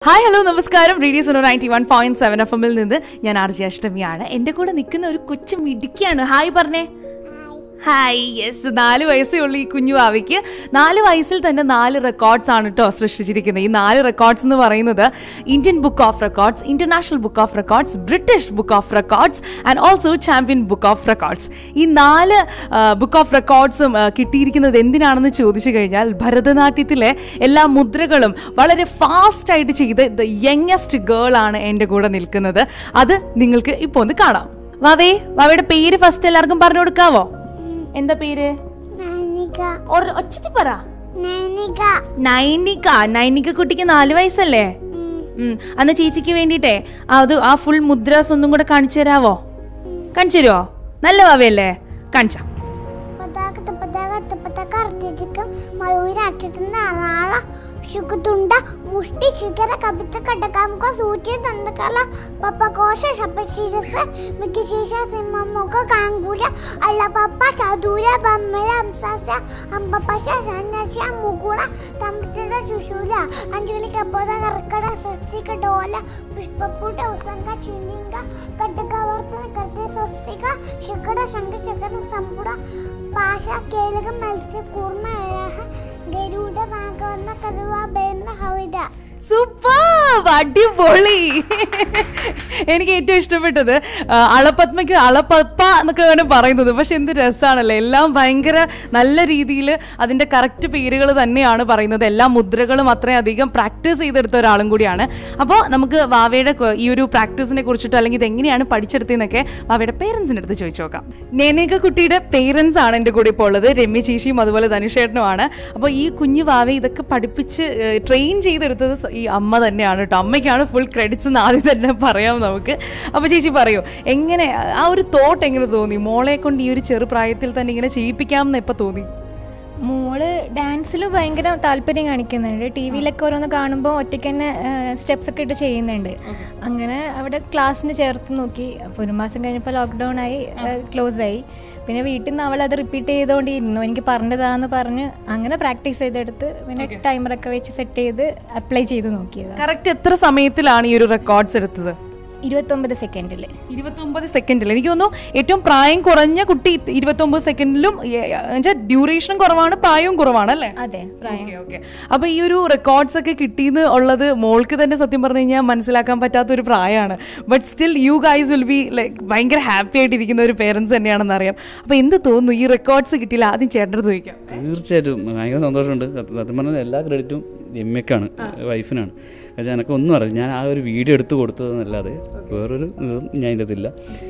Hi hello നമസ്കാരം radio Suno ninety one point seven F എമ്മിൽ നിന്ന് ഞാൻ ആർ ജെ അഷ്ടമിയാണ് എൻ്റെ കൂടെ നിൽക്കുന്ന ഒരു കൊച്ചു മിടുക്കിയാണ് ഹായ് പറഞ്ഞേ ഹായ് യെസ് നാല് വയസ്സേ ഉള്ളൂ ഈ കുഞ്ഞു ആവിക്ക് നാല് വയസ്സിൽ തന്നെ നാല് റെക്കോർഡ്സ് ആണ് കേട്ടോ സൃഷ്ടിച്ചിരിക്കുന്നത് ഈ നാല് റെക്കോർഡ്സ് എന്ന് പറയുന്നത് Indian book of records international book of records British book of records and also champion book of records ഈ നാല് ബുക്ക് ഓഫ് റെക്കോർഡ്സും കിട്ടിയിരിക്കുന്നത് എന്തിനാണെന്ന് ചോദിച്ചു കഴിഞ്ഞാൽ ഭരതനാട്യത്തിലെ എല്ലാ മുദ്രകളും വളരെ ഫാസ്റ്റ് ആയിട്ട് ചെയ്ത് ദ യങ്ങസ്റ്റ് ഗേൾ ആണ് എൻ്റെ കൂടെ നിൽക്കുന്നത് അത് നിങ്ങൾക്ക് ഇപ്പോൾ ഒന്ന് കാണാം വാവേ വാവയുടെ പേര് ഫസ്റ്റ് എല്ലാവർക്കും പറഞ്ഞു കൊടുക്കാവോ എന്താ പേര് നൈനിക ഒര- ഒച്ചത്തിൽ പറ നൈനിക നൈനിക നൈനിക കുട്ടിക്ക് നാല് വയസ്സല്ലേ ഉം. അന്ന് ചേച്ചിക്ക് വേണ്ടിട്ടേ അത് ആ ഫുൾ മുദ്രാസ് ഒന്നും കൂടെ കാണിച്ചു തരാവോ കാണിച്ചു തരുവോ നല്ല വാവയല്ലേ കാണിച്ച പതാക പതാക പതാക അർത്ഥിക്കും മയൂരാക്ഷത്തിന്റെ അറാള ശുക്കുതുണ്ട മുഷ്ടി ശിഖര കവിത കടകാമുക സൂചി ദന്തകല പപ്പകോശ ശപശിരസ് മികശേഷ സിംഹമുഖ കാങ്കുല അല്ല പപ്പ ചതുര ബമ്മല അംസാസ്യ അമ്പപശ സന്നർശ മുകുള തമ്പിട്ട ശുശൂല അഞ്ജലി കബോധ കർക്കട സസ്യക ഡോല പുഷ്പപുട ഉസംഗ ചിന്നിംഗ കട്ടകവർത്തന കർത്തെ സ്വസ്തിക ശകട ശംഖ ശകട സമ്പുട പാശ കേലക മത്സ്യ കൂർമ്മ വരാഹ ഗരുഡ നാഗവന്ന കരുവ ബേന്ന ഹവിത സൂപ്പർ അടിപൊളി എനിക്ക് ഏറ്റവും ഇഷ്ടപ്പെട്ടത് ആ, അളപത്മയ്ക്ക് അളപപ്പ എന്നൊക്കെ വേണം പറയുന്നത് പക്ഷെ എന്ത് രസമാണല്ലേ എല്ലാം ഭയങ്കര നല്ല രീതിയിൽ അതിൻ്റെ കറക്റ്റ് പേരുകൾ തന്നെയാണ് പറയുന്നത് എല്ലാ മുദ്രകളും അത്രയും അധികം പ്രാക്ടീസ് ചെയ്തെടുത്ത ഒരാളും കൂടിയാണ് അപ്പോൾ നമുക്ക് വാവയുടെ കൊ- ഈ ഒരു പ്രാക്ടീസിനെ കുറിച്ചിട്ടോ അല്ലെങ്കിൽ ഇത് എങ്ങനെയാണ് പഠിച്ചെടുത്തതെന്നൊക്കെ വാവയുടെ പേരൻസിൻ്റെ അടുത്ത് ചോദിച്ചു നോക്കാം നേനേക കുട്ടിയുടെ പേരൻസ് ആണ് എൻ്റെ കൂടെ ഇപ്പോൾ ഉള്ളത് രമ്യ ചേച്ചിയും അതുപോലെ ധനുഷേട്ടനുമാണ് അപ്പോൾ ഈ കുഞ്ഞു വാവയെ ഇതൊക്കെ പഠിപ്പിച്ച് ട്രെയിൻ ചെയ്തെടുത്തത് സ- ഈ അമ്മ തന്നെയാണ് കേട്ടോ അമ്മയ്ക്കാണ് ഫുൾ ക്രെഡിറ്റ്സ് എന്ന് ആദ്യം തന്നെ പറയാം നമുക്ക് അപ്പോൾ ചേച്ചി പറയൂ എങ്ങനെ ആ ഒരു തോട്ട് എങ്ങനെ തോന്നി മോളെ കൊണ്ട് ഈ ഒരു ചെറുപ്രായത്തിൽ തന്നെ ഇങ്ങനെ ചെയ്യിപ്പിക്കാം എന്ന് എപ്പോൾ തോന്നി മോള് ഡാൻസിൽ ഭയങ്കര താല്പര്യം കാണിക്കുന്നുണ്ട് ടി വിയിലൊക്കെ ഓരോന്ന് കാണുമ്പോൾ ഒറ്റയ്ക്ക് തന്നെ സ്റ്റെപ്സ് ഒക്കെ ഇട്ട് ചെയ്യുന്നുണ്ട് അങ്ങനെ അവിടെ ക്ലാസ്സിന് ചേർത്ത് നോക്കി അപ്പോൾ ഒരു മാസം കഴിഞ്ഞപ്പോൾ ലോക്ക്ഡൗൺ ആയി ക്ലോസ് ആയി പിന്നെ വീട്ടിൽ നിന്ന് അവൾ അത് റിപ്പീറ്റ് ചെയ്തുകൊണ്ടിരുന്നു എനിക്ക് പറഞ്ഞതാന്ന് പറഞ്ഞ് അങ്ങനെ പ്രാക്ടീസ് ചെയ്തെടുത്ത് പിന്നെ ടൈമറൊക്കെ വെച്ച് സെറ്റ് ചെയ്ത് അപ്ലൈ ചെയ്ത് നോക്കിയത് കറക്റ്റ് എത്ര സമയത്തിലാണ് ഈ ഒരു റെക്കോർഡ്സ് എടുത്തത് ഇരുപത്തൊമ്പത് സെക്കൻഡിൽ ഇരുപത്തൊമ്പത് സെക്കൻഡിൽ എനിക്ക് തോന്നുന്നു ഏറ്റവും പ്രായം കുറഞ്ഞ കുട്ടി ഇരുപത്തൊമ്പത് സെക്കൻഡിലും എന്നുവെച്ചാൽ ഡ്യൂറേഷനും കുറവാണ് പ്രായവും കുറവാണ് അല്ലേ അതെ പ്രായം ഓക്കെ ഓക്കെ അപ്പൊ ഈ ഒരു റെക്കോർഡ്സ് ഒക്കെ കിട്ടിയെന്ന് ഉള്ളത് മോൾക്ക് തന്നെ സത്യം പറഞ്ഞു കഴിഞ്ഞാൽ മനസ്സിലാക്കാൻ പറ്റാത്ത ഒരു പ്രായമാണ് but still you guys will be like ഭയങ്കര ഹാപ്പി ആയിട്ടിരിക്കുന്ന ഒരു പേരൻസ് തന്നെയാണെന്ന് അറിയാം അപ്പൊ എന്ത് തോന്നുന്നു ഈ റെക്കോർഡ്സ് കിട്ടിയില്ല ആദ്യം ചേട്ടൻ്റെ അടുത്ത് ചോദിക്കാം തീർച്ചയായിട്ടും ഭയങ്കര സന്തോഷമുണ്ട് സത്യം സത്യം പറഞ്ഞാൽ എല്ലാ ക്രെഡിറ്റും രമ്യക്കാണ് വൈഫിനാണ് പക്ഷേ എനിക്ക് ഒന്നും അറിയില്ല ഞാൻ ആ ഒരു വീഡിയോ എടുത്ത് കൊടുത്തതെന്നല്ലാതെ വേറൊരു ഇതും ഞാൻ ഇതില്ല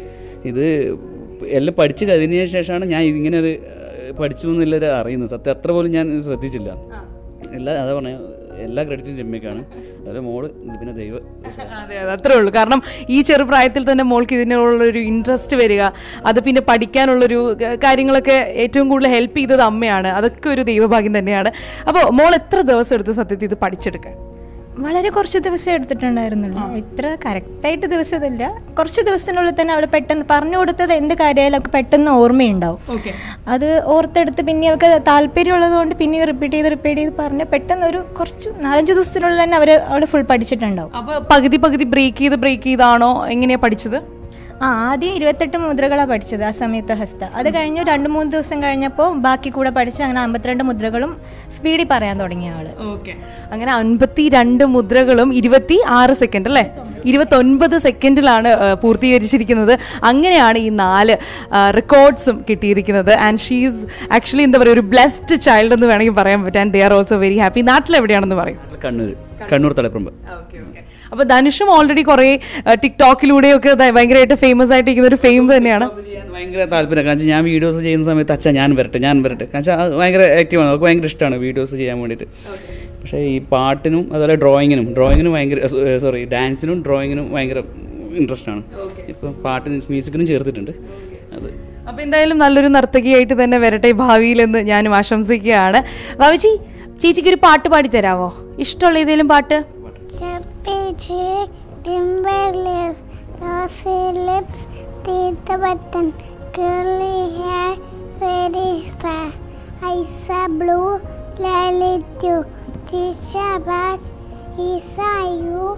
ഇത് എല്ലാം പഠിച്ച് കഴിഞ്ഞ ശേഷമാണ് ഞാൻ ഇങ്ങനെ ഒരു ഏഹ്, പഠിച്ചു എന്നുള്ളത് അറിയുന്നത് സത്യം അത്ര പോലും ഞാൻ ഇത് ശ്രദ്ധിച്ചില്ല എല്ലാ അതാ പറഞ്ഞ എല്ലാ ക്രെഡിറ്റും രമ്യക്കാണ് അതുപോലെ മോള് ഇത് പിന്നെ ദൈവ അതെ അതെ അത്രേ ഉള്ളൂ കാരണം ഈ ചെറുപ്രായത്തിൽ തന്നെ മോൾക്ക് ഇതിനുള്ളൊരു ഇൻട്രസ്റ്റ് വരിക അത് പിന്നെ പഠിക്കാനുള്ളൊരു ക- കാര്യങ്ങളൊക്കെ ഏറ്റവും കൂടുതൽ ഹെൽപ്പ് ചെയ്തത് അമ്മയാണ് അതൊക്കെ ഒരു ദൈവഭാഗ്യം തന്നെയാണ് അപ്പോൾ മോൾ എത്ര ദിവസം എടുത്തു സത്യത്തിൽ ഇത് പഠിച്ചെടുക്കാൻ വളരെ കുറച്ച് ദിവസം എടുത്തിട്ടുണ്ടായിരുന്നുള്ളൂ ഇത്ര കറക്റ്റായിട്ട് ദിവസമില്ല കുറച്ച് ദിവസത്തിനുള്ളിൽ തന്നെ അവൾ പെട്ടെന്ന് പറഞ്ഞു കൊടുത്തത് എന്ത് കാര്യമായാലും അവൾക്ക് പെട്ടെന്ന് ഓർമ്മയുണ്ടാവും ഓക്കെ അത് ഓർത്തെടുത്ത് പിന്നെ അവൾക്ക് താല്പര്യമുള്ളത് കൊണ്ട് പിന്നെ റിപ്പീറ്റ് ചെയ്ത് റിപ്പീറ്റ് ചെയ്ത് പറഞ്ഞ് പെട്ടെന്ന് ഒരു കുറച്ച് നാലഞ്ച് ദിവസത്തിനുള്ളിൽ തന്നെ അവർ അവൾ ഫുൾ പഠിച്ചിട്ടുണ്ടാവും അപ്പോൾ പകുതി പകുതി ബ്രേക്ക് ചെയ്ത് ബ്രേക്ക് ചെയ്താണോ എങ്ങനെയാണ് പഠിച്ചത് ആ ആദ്യം ഇരുപത്തെട്ട് മുദ്രകളാണ് പഠിച്ചത് ആ സമയത്ത് ഹസ്ത അത് കഴിഞ്ഞ് രണ്ട് മൂന്ന് ദിവസം കഴിഞ്ഞപ്പോൾ ബാക്കി കൂടെ പഠിച്ച് അങ്ങനെ അമ്പത്തിരണ്ട് മുദ്രകളും സ്പീഡിൽ പറയാൻ തുടങ്ങിയ ആള് ഓക്കെ അങ്ങനെ അൻപത്തി രണ്ട് മുദ്രകളും ഇരുപത്തി ആറ് സെക്കൻഡ് അല്ലേ ഇരുപത്തൊൻപത് സെക്കൻഡിലാണ് ആ, പൂർത്തീകരിച്ചിരിക്കുന്നത് അങ്ങനെയാണ് ഈ നാല് റെക്കോർഡ്സും കിട്ടിയിരിക്കുന്നത് ആൻഡ് ഷീസ് ആക്ച്വലി എന്താ പറയുക ഒരു ബ്ലെസ്ഡ് ചൈൽഡ് എന്ന് വേണമെങ്കിൽ പറയാൻ പറ്റും and they are also very happy നാട്ടിൽ എവിടെയാണെന്ന് പറയും കണ്ണൂർ കണ്ണൂർ തലപ്പറമ്പ് അപ്പോൾ ധനുഷും ഓൾറെഡി കുറേ ടിക്ടോക്കിലൂടെയൊക്കെ ദ- ഭയങ്കരമായിട്ട് ഫേമസ് ആയിട്ടിരിക്കുന്ന ഒരു ഫെയിം തന്നെയാണ് അത് ചെയ്യാൻ ഭയങ്കര താല്പര്യം കാരണം ഞാൻ വീഡിയോസ് ചെയ്യുന്ന സമയത്ത് അച്ഛൻ ഞാൻ വരട്ടെ ഞാൻ വരട്ടെ കാരണം വെച്ചാൽ അത് ഭയങ്കര ആക്റ്റീവാണ് അവർക്ക് ഭയങ്കര ഇഷ്ടമാണ് വീഡിയോസ് ചെയ്യാൻ വേണ്ടിയിട്ട് പക്ഷേ ഈ പാട്ടിനും അതുപോലെ ഡ്രോയിങ്ങിനും ഡ്രോയിങ്ങിനും ഭയങ്കര സോറി ഡാൻസിനും ഡ്രോയിങ്ങിനും ഭയങ്കര ഇൻട്രസ്റ്റ് ആണ് ഇപ്പം പാട്ടിനും മ്യൂസിക്കിനും ചേർത്തിട്ടുണ്ട് അത് അപ്പോൾ എന്തായാലും നല്ലൊരു നർത്തകിയായിട്ട് തന്നെ വരട്ടെ ഭാവിയിലെന്ന് ഞാനും ആശംസിക്കുകയാണ് ഭാവിജി ചേച്ചിക്ക് ഒരു പാട്ട് പാടി തരാവോ ഇഷ്ടമുള്ള ഏതെങ്കിലും പാട്ട് ചപ്പിച്ച് ടിംബർലിസ് റോസി ലിപ്സ് തീത്ത button curly hair very fair eyes are blue lalitude teacher but is you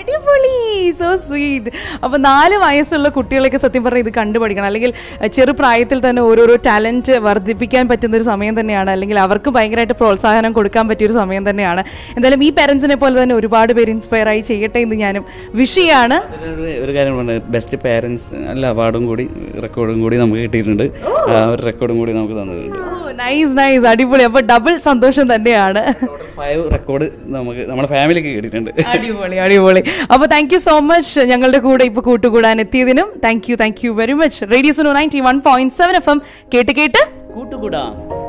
അടിപൊളി സോ സ്വീറ്റ് അപ്പൊ നാല് വയസ്സുള്ള കുട്ടികളൊക്കെ സത്യം പറഞ്ഞാൽ ഇത് കണ്ടുപഠിക്കണം അല്ലെങ്കിൽ അഹ്, ചെറുപ്രായത്തിൽ തന്നെ ഓരോരോ ടാലന്റ് വർദ്ധിപ്പിക്കാൻ പറ്റുന്ന ഒരു സമയം തന്നെയാണ് അല്ലെങ്കിൽ അവർക്ക് ഭയങ്കരമായിട്ട് പ്രോത്സാഹനം കൊടുക്കാൻ പറ്റിയ ഒരു സമയം തന്നെയാണ് എന്തായാലും ഈ പാരന്റ്സിനെ പോലെ തന്നെ ഒരുപാട് പേര് ഇൻസ്പയർ ആയി ചെയ്യട്ടെ എന്ന് ഞാനും വിഷയാണ് അതിലൊരു ഒരു കാര്യം പറഞ്ഞത് ബെസ്റ്റ് പാരൻസ് അല്ല അവാർഡും കൂടി റെക്കോർഡും കൂടി നമുക്ക് കിട്ടിയിട്ടുണ്ട് ആ ഒരു റെക്കോർഡും കൂടി നമുക്ക് തന്നിട്ടുണ്ട് നൈസ് നൈസ് അടിപൊളി അപ്പൊ ഡബിൾ സന്തോഷം തന്നെയാണ് ടോട്ടൽ ഫൈവ് റെക്കോർഡ് നമുക്ക് നമ്മുടെ ഫാമിലിക്ക് കിട്ടിയിട്ടുണ്ട് അടിപൊളി അടിപൊളി അപ്പൊ താങ്ക് യു സോ മച്ച് ഞങ്ങളുടെ കൂടെ ഇപ്പൊ കൂട്ടുകൂടാൻ എത്തിയതിനും thank you thank you very much radios ninety one point seven F M കേട്ട് കേട്ട് കൂട്ടുകൂടാം